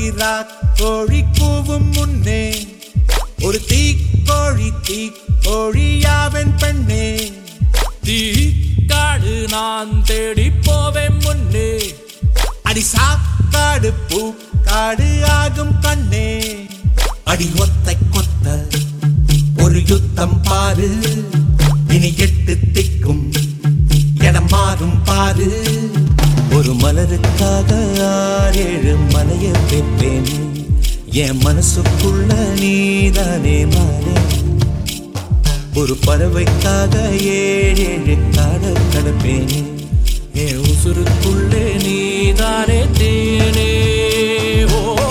கோழி கூவும் முன்னே ஒரு தீக்கோழி தீக்கோழியாவன் பெண்ணே தீ காடு நான் தேடி போவேன் முன்னே அடி சாக்காடு பூக்காடு ஆகும் கண்ணே அடி ஒத்தை கொத்த ஒரு யுத்தம் பாரு இனி எட்டு திக்கும் இடம் மாறும் பாரு ஒரு மலருக்காக ஆறேழு மலைய வைப்பேன் என் மனசுக்குள்ள நீதானே மாறே ஒரு பறவைக்காக ஏழேழு காட கடப்பேன் என் உசுருக்குள்ளே நீதானே தேனே